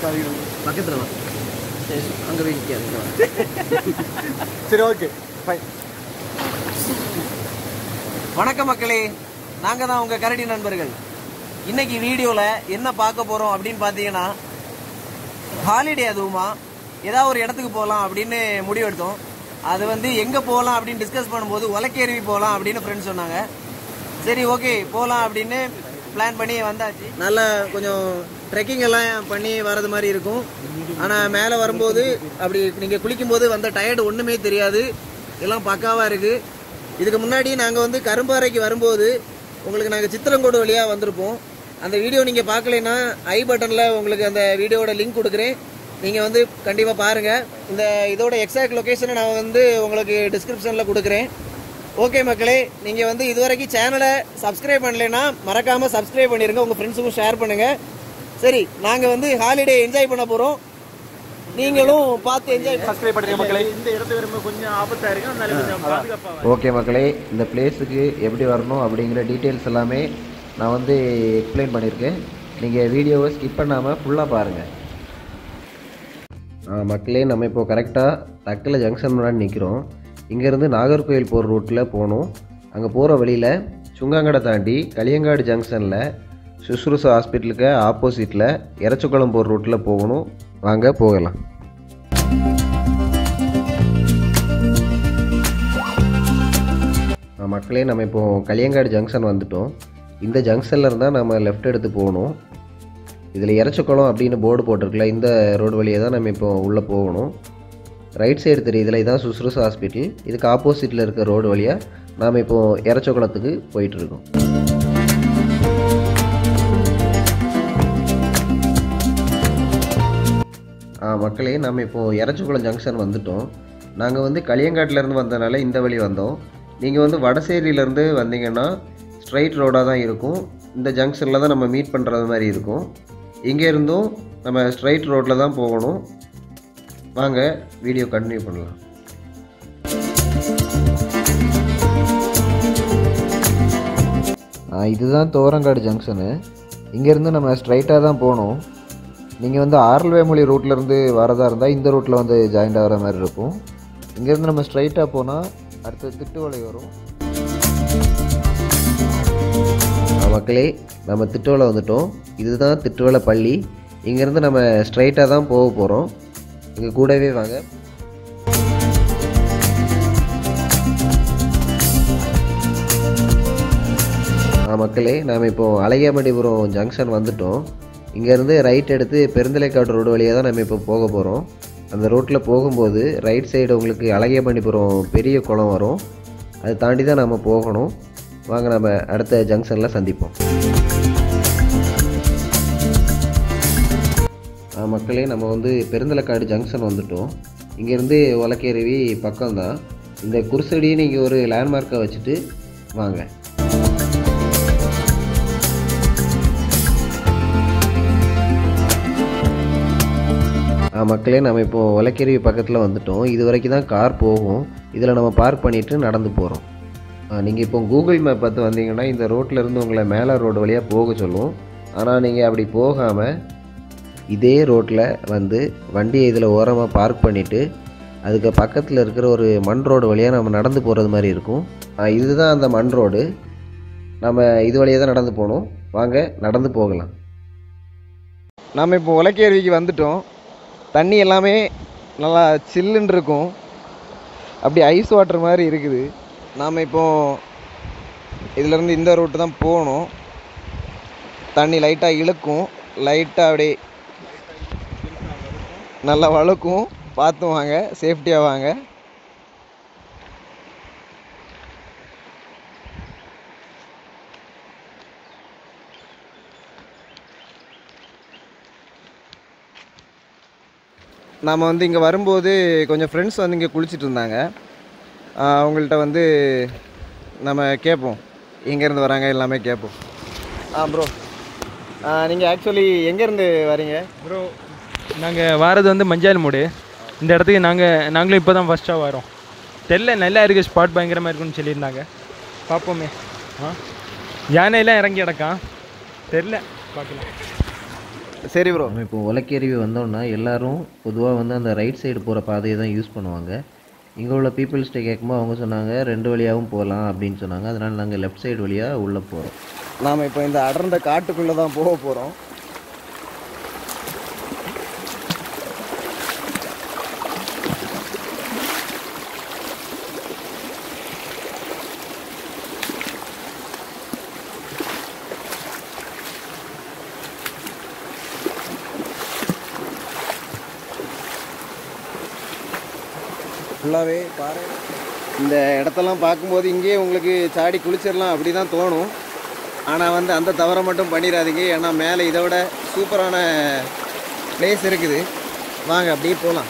பக்கத்தில் வா சரி அங்கே போய் நிற்காது இங்க வா. சரி ஓகே ஃபைன் வணக்கம் மக்களே நாங்கள் தான் உங்கள் கரடி நண்பர்கள் இன்னைக்கு வீடியோவில் என்ன பார்க்க போகிறோம் அப்படின்னு பார்த்தீங்கன்னா ஹாலிடே அதுவுமா ஏதாவது ஒரு இடத்துக்கு போகலாம் அப்படின்னு முடிவெடுத்தோம் அது வந்து எங்கே போகலாம் அப்படின்னு டிஸ்கஸ் பண்ணும்போது உலக்கேருவி போகலாம் அப்படின்னு ஃப்ரெண்ட்ஸ் சொன்னாங்க சரி ஓகே போகலாம் அப்படின்னு பிளான் பண்ணி வந்தாச்சு நல்லா கொஞ்சம் ட்ரெக்கிங் எல்லாம் பண்ணி வர்றது மாதிரி இருக்கும் ஆனால் மேலே வரும்போது அப்படி நீங்கள் குளிக்கும்போது வந்த டயர்டு ஒன்றுமே தெரியாது எல்லாம் பக்காவாக இருக்குது இதுக்கு முன்னாடி நாங்கள் வந்து கரும்பாறைக்கு வரும்போது உங்களுக்கு நாங்கள் சித்திரங்கோடு வழியாக வந்திருப்போம் அந்த வீடியோ நீங்கள் பார்க்கலைன்னா ஐ பட்டனில் உங்களுக்கு அந்த வீடியோவோட லிங்க் கொடுக்குறேன் நீங்கள் வந்து கண்டிப்பாக பாருங்கள் இந்த இதோட எக்ஸாக்ட் லொக்கேஷனை நான் வந்து உங்களுக்கு டிஸ்கிரிப்ஷனில் கொடுக்குறேன் ஓகே மக்களே நீங்கள் வந்து இதுவரைக்கும் சேனலை சப்ஸ்கிரைப் பண்ணலைன்னா மறக்காமல் சப்ஸ்கிரைப் பண்ணிடுங்க உங்கள் ஃப்ரெண்ட்ஸுக்கும் ஷேர் பண்ணுங்கள் சரி நாங்கள் வந்து ஹாலிடே என்ஜாய் பண்ண போகிறோம் நீங்களும் பார்த்து என்ஜாய் சப்ஸ்கிரைப் பண்ணுங்க மக்களே இந்த இடத்து வரும்போது கொஞ்சம் ஆபத்தா இருக்கும் அதனால கொஞ்சம் பாதுகாப்பா ஓகே மக்களே இந்த பிளேஸுக்கு எப்படி வரணும் அப்படிங்கிற டீட்டெயில்ஸ் எல்லாமே நான் வந்து எக்ஸ்பிளைன் பண்ணியிருக்கேன் நீங்கள் வீடியோவை ஸ்கிப் பண்ணாமல் ஃபுல்லாக பாருங்கள் மக்களே நம்ம இப்போ கரெக்டாக தக்கலை ஜங்ஷன் முன்னாடி நிற்கிறோம் இங்கேருந்து நாகர்கோயில் போகிற ரூட்டில் போகணும் அங்கே போகிற வழியில் சுங்காங்கடை தாண்டி களியங்காடு ஜங்ஷனில் சுசுருசு ஹாஸ்பிட்டலுக்கு ஆப்போசிட்டில் எரச்சக்குளம் போகிற ரூட்டில் போகணும் வாங்க போகலாம் ஆ, மக்களே நம்ம இப்போ களியங்காடு ஜங்ஷன் வந்துட்டோம் இந்த ஜங்ஷனில் இருந்தால் நம்ம லெஃப்ட் எடுத்து போகணும் இதில் இறச்சக்குளம் அப்படின்னு போர்டு போட்டிருக்குல்ல இந்த ரோடு வழியாக தான் நம்ம இப்போ உள்ளே போகணும் ரைட் சைடு தெரியுதுல இதான் சுசுருசு ஹாஸ்பிட்டல் இதுக்கு ஆப்போசிட்டில் இருக்க ரோடு வழியாக நாம் இப்போ இறச்சக்குளத்துக்கு போயிட்டுருக்கோம் ஆ மக்களே நம்ம இப்போது எரச்சக்குளம் ஜங்ஷன் வந்துட்டோம் நாங்கள் வந்து களியங்காட்டிலேருந்து வந்தனால இந்த வழி வந்தோம் நீங்கள் வந்து வடசேரியிலேருந்து வந்தீங்கன்னா ஸ்ட்ரைட் ரோடாக தான் இருக்கும் இந்த ஜங்ஷனில் தான் நம்ம மீட் பண்ணுறது மாதிரி இருக்கும் இங்கே இருந்தும் நம்ம ஸ்ட்ரைட் ரோட்டில் தான் போகணும் வாங்க வீடியோ கண்டினியூ பண்ணலாம் இதுதான் தோரங்காடு ஜங்ஷனு இங்கேருந்து நம்ம ஸ்ட்ரைட்டாக தான் போகணும் நீங்கள் வந்து ஆரல்வேமொழி ரூட்லேருந்து வரதா இருந்தால் இந்த ரூட்டில் வந்து ஜாயிண்ட் ஆகிற மாதிரி இருக்கும் இங்கேருந்து நம்ம ஸ்ட்ரைட்டாக போனால் அடுத்து திட்டுவளை வரும் ஆ, மக்களே நம்ம திட்டுவளை வந்துட்டோம் இதுதான் திட்டுவளை பள்ளி இங்கேருந்து நம்ம ஸ்ட்ரைட்டாக தான் போக போகிறோம் இங்கே கூடவே வாங்க ஆ, மக்களே நாம் இப்போது அழகியாமடிபுரம் ஜங்ஷன் வந்துட்டோம் இங்கேருந்து ரைட் எடுத்து பெருந்தலைக்காடு ரோடு வழியாக தான் நம்ம இப்போ போக போகிறோம் அந்த ரோட்டில் போகும்போது ரைட் சைடு உங்களுக்கு அழகியமணிபுரம் பெரிய குளம் வரும் அதை தாண்டி தான் நம்ம போகணும் வாங்க நம்ம அடுத்த ஜங்ஷனில் சந்திப்போம் ஆ, மக்களே நம்ம வந்து பெருந்தலைக்காடு ஜங்ஷன் வந்துட்டோம் இங்கேருந்து ஒலக்கேருவி பக்கம்தான் இந்த குருசடியை நீங்கள் ஒரு லேண்ட்மார்க்கை வச்சுட்டு வாங்க ஆ, மக்களே நம்ம இப்போ ஒலக்கேருவி பக்கத்தில் வந்துட்டோம் இது வரைக்கும் தான் கார் போகும் இதில் நம்ம பார்க் பண்ணிவிட்டு நடந்து போகிறோம் நீங்கள் இப்போ கூகுள் மேப் பார்த்து வந்தீங்கன்னா இந்த ரோட்ல இருந்து உங்களை மேலே ரோடு வழியாக போக சொல்லும் ஆனால் நீங்கள் அப்படி போகாமல் இதே ரோட்டில் வந்து வண்டியை இதில் ஓரமாக பார்க் பண்ணிவிட்டு அதுக்கு பக்கத்தில் இருக்கிற ஒரு மண் ரோடு வழியாக நம்ம நடந்து போகிறது மாதிரி இருக்கும் ஆ, இதுதான் அந்த மண் ரோடு நம்ம இது வழியாக தான் நடந்து போகணும் வாங்க நடந்து போகலாம் நம்ம இப்போ உலக்கேருவிக்கு வந்துட்டோம் தண்ணி எல்லாமே நல்லா சில்லுன்னு இருக்கும் அப்படி ஐஸ் வாட்டர் மாதிரி இருக்குது நாம் இப்போ இதுலேருந்து இந்த ரூட்டு தான் போகணும் தண்ணி லைட்டாக இழுக்கும் லைட்டாக அப்படியே நல்லா வழுக்கும் பார்த்து வாங்க சேஃப்டியாக வாங்க நாம் வந்து இங்கே வரும்போது கொஞ்சம் ஃப்ரெண்ட்ஸ் வந்து இங்கே குளிச்சுட்டு இருந்தாங்க ஆஹ் அவங்கள்ட்ட வந்து நம்ம கேட்போம் எங்கேருந்து வராங்க எல்லாமே கேட்போம் ஆ ப்ரோ நீங்கள் ஆக்சுவலி எங்கேருந்து வரீங்க ப்ரோ நாங்கள் வாரது வந்து மஞ்சால் மூடு இந்த இடத்துக்கு நாங்கள் நாங்களும் இப்போ தான் ஃபஸ்ட்டாக வரோம் தெரில நல்லா இருக்குது ஸ்பாட் பயங்கரமாக இருக்குன்னு சொல்லியிருந்தாங்க பார்ப்போமே ஆ யானையெல்லாம் இறங்கி கிடக்கான் தெரில பார்க்கலாம் சரி ப்ரோ நம்ம இப்போ உலக்கேருவி வந்தோம்னா எல்லாரும் பொதுவாக வந்து அந்த ரைட் சைடு போகிற பாதையை தான் யூஸ் பண்ணுவாங்க இங்கே உள்ள பீப்புள்ஸ்கிட்ட கேட்கும்போது அவங்க சொன்னாங்க ரெண்டு வழியாகவும் போகலாம் அப்படின்னு சொன்னாங்க அதனால் நாங்கள் லெஃப்ட் சைடு வழியாக உள்ளே போகிறோம் நாம் இப்போ இந்த அடர்ந்த காட்டுக்குள்ளே தான் போக போகிறோம் ஃபுல்லாகவே பாறை இந்த இடத்தெல்லாம் பார்க்கும்போது இங்கேயே உங்களுக்கு சாடி குளிச்சிடலாம் அப்படி தான் தோணும் ஆனால் வந்து அந்த தவறை மட்டும் பண்ணிடாதீங்க ஏன்னா மேலே இதை விட சூப்பரான பிளேஸ் இருக்குது வாங்க அப்படியே போகலாம்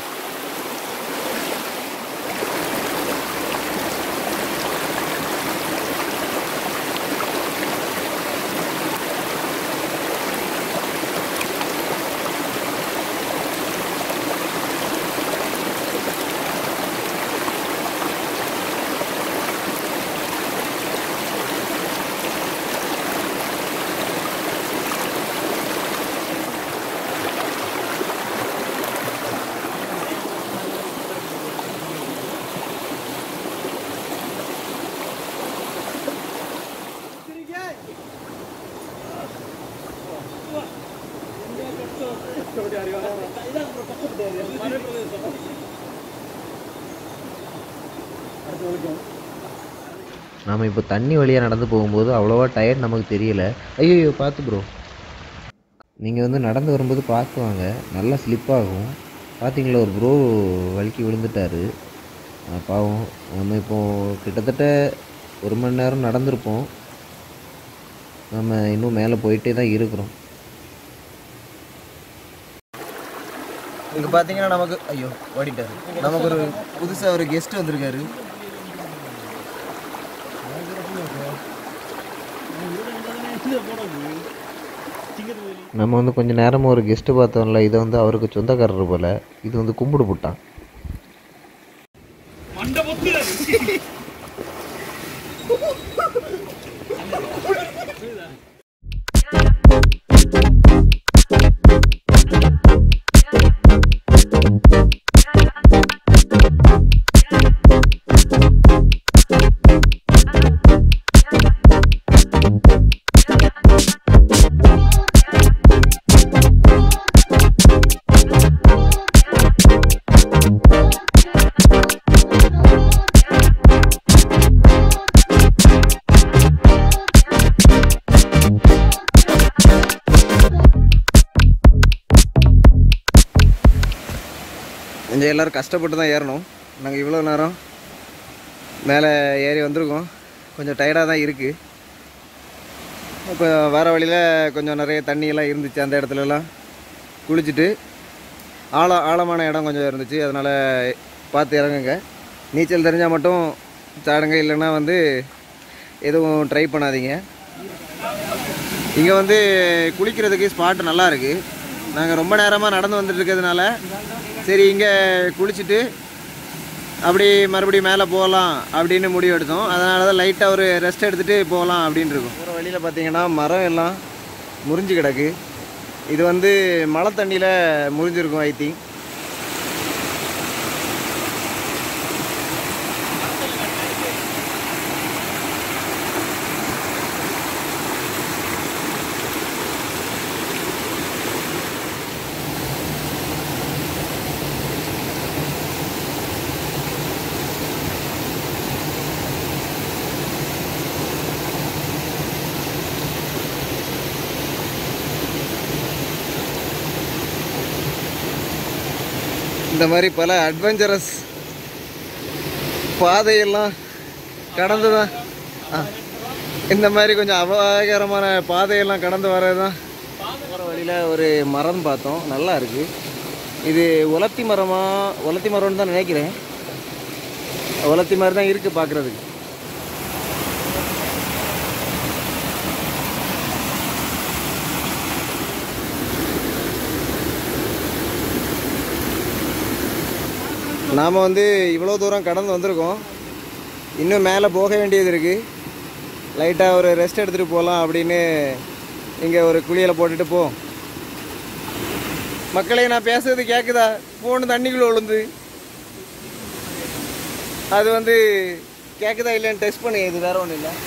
நாம் இப்போ தண்ணி வழியாக நடந்து போகும்போது அவ்வளோவா டயர்ட் நமக்கு தெரியல ஐயோ பார்த்து ப்ரோ நீங்கள் வந்து நடந்து வரும்போது பார்த்து வாங்க நல்லா ஸ்லிப் ஆகும் பார்த்தீங்களா ஒரு ப்ரோ வழுக்கி விழுந்துட்டாரு அஹ் பாவம் நம்ம இப்போது கிட்டத்தட்ட ஒரு மணி நேரம் நடந்திருப்போம் நம்ம இன்னும் மேலே போயிட்டே தான் இருக்கிறோம் இங்கே பார்த்தீங்கன்னா நமக்கு ஐயோ ஓடிட்டாரு நமக்கு ஒரு புதுசாக ஒரு கெஸ்ட் வந்திருக்காரு நம்ம வந்து கொஞ்சம் நேரமாக ஒரு கெஸ்ட்டு பார்த்தோம்ல இதை வந்து அவருக்கு சொந்தக்காரர் போல் இது வந்து கும்பிடு புட்டான் கொஞ்சம் எல்லோரும் கஷ்டப்பட்டு தான் ஏறணும் நாங்கள் இவ்வளோ நேரம் மேலே ஏறி வந்திருக்கோம் கொஞ்சம் டயர்டாக தான் இருக்குது இப்போ வர வழியில் கொஞ்சம் நிறைய தண்ணியெல்லாம் இருந்துச்சு அந்த இடத்துலலாம் குளிச்சுட்டு ஆழ ஆழமான இடம் கொஞ்சம் இருந்துச்சு அதனால் பார்த்து இறங்குங்க நீச்சல் தெரிஞ்சால் மட்டும் சாடுங்க இல்லைன்னா வந்து எதுவும் ட்ரை பண்ணாதீங்க இங்கே வந்து குளிக்கிறதுக்கு ஸ்பாட் நல்லா இருக்குது நாங்கள் ரொம்ப நேரமாக நடந்து வந்துட்டு இருக்கிறதுனால சரி இங்கே குளிச்சுட்டு அப்படி மறுபடியும் மேலே போகலாம் அப்படின்னு முடிவு எடுத்தோம் அதனால தான் லைட்டாக ஒரு ரெஸ்ட் எடுத்துகிட்டு போகலாம் அப்படின்னு இருக்கோம் போகிற வழியில் பார்த்தீங்கன்னா மரம் எல்லாம் முறிஞ்சு கிடக்கு இது வந்து மழை தண்ணியில் முறிஞ்சிருக்கும் ஐ திங்க் இந்த மாதிரி பல அட்வென்ச்சரஸ் பாதையெல்லாம் கடந்து தான் ஆ, இந்த மாதிரி கொஞ்சம் அபாயகரமான பாதையெல்லாம் கடந்து வர்றது தான் போகிற வழியில் ஒரு மரம் பார்த்தோம் நல்லா இருக்குது இது உலத்தி மரமா உலத்தி மரம்னு தான் நினைக்கிறேன் உலத்தி மாதிரி தான் இருக்குது பார்க்குறதுக்கு நாம் வந்து இவ்வளோ தூரம் கடந்து வந்திருக்கோம் இன்னும் மேலே போக வேண்டியது இருக்குது லைட்டாக ஒரு ரெஸ்ட் எடுத்துகிட்டு போகலாம் அப்படின்னு இங்கே ஒரு குளியலை போட்டுட்டு போ மக்களே நான் பேசுறது கேக்குதா போன் தண்ணிக்குள்ள விழுந்து அது வந்து கேக்குதா இல்லைன்னு டெஸ்ட் பண்ணி இது வேற ஒன்றும் இல்லை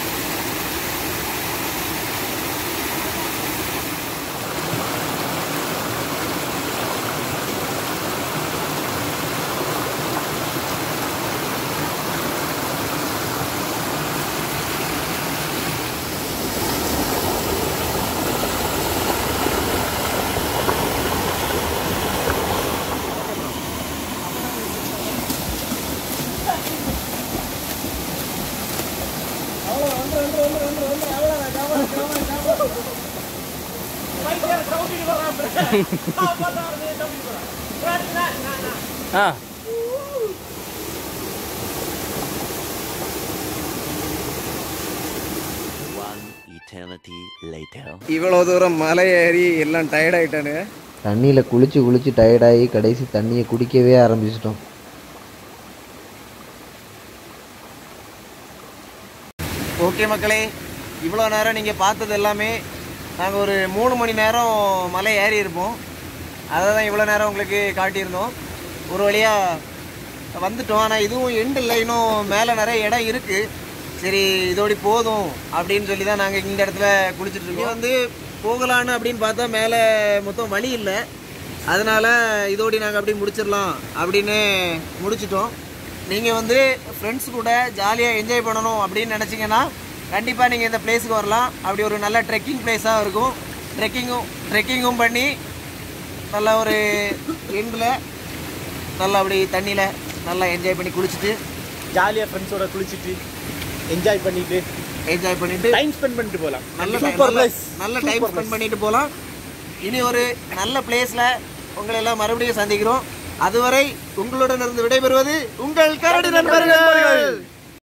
ஆ One eternity later. இவ்வளோ தூரம் மலை ஏறி எல்லாம் டயர்ட் ஆயிட்டானுங்க தண்ணியில் குளிச்சு குளிச்சு டயர்டாகி கடைசி தண்ணியை குடிக்கவே ஆரம்பிச்சிட்டோம் ஓகே மக்களே இவ்வளோ நேரம் நீங்கள் பார்த்தது எல்லாமே நாங்கள் ஒரு மூணு மணி நேரம் மலை ஏறி இருப்போம் அதை தான் இவ்வளோ நேரம் உங்களுக்கு காட்டியிருந்தோம் ஒரு வழியாக வந்துட்டோம் ஆனால் இதுவும் எண்டு இல்லை இன்னும் மேலே நிறைய இடம் இருக்குது சரி இதோடி போதும் அப்படின்னு சொல்லி தான் நாங்கள் இந்த இடத்துல குளிச்சுட்டு இருக்கோம் வந்து போகலான்னு அப்படின்னு பார்த்தா மேலே மொத்தம் வழி இல்லை அதனால இதோடி நாங்கள் அப்படி முடிச்சிடலாம் அப்படின்னு முடிச்சிட்டோம் நீங்கள் வந்து ஃப்ரெண்ட்ஸ் கூட ஜாலியாக என்ஜாய் பண்ணணும் அப்படின்னு நினச்சிங்கன்னா கண்டிப்பாக நீங்கள் இந்த பிளேஸுக்கு வரலாம் அப்படி ஒரு நல்ல ட்ரெக்கிங் பிளேஸாக இருக்கும் ட்ரெக்கிங்கும் ட்ரெக்கிங்கும் பண்ணி நல்ல ஒரு எண்டில் நல்லா அப்படி தண்ணியில் நல்லா என்ஜாய் பண்ணி குளிச்சுட்டு ஜாலியாக ஃப்ரெண்ட்ஸோட குளிச்சுட்டு என்ஜாய் பண்ணிட்டு என்ஜாய் பண்ணிட்டு டைம் ஸ்பெண்ட் பண்ணிட்டு போகலாம் நல்ல சூப்பர் சூப்பர் பிளேஸ் நல்ல டைம் ஸ்பெண்ட் பண்ணிட்டு போகலாம் இனி ஒரு நல்ல பிளேஸில் உங்களை எல்லாம் மறுபடியும் சந்திக்கிறோம் அதுவரை உங்களுடன் இருந்து விடைபெறுவது உங்கள் கரடி நண்பர்கள்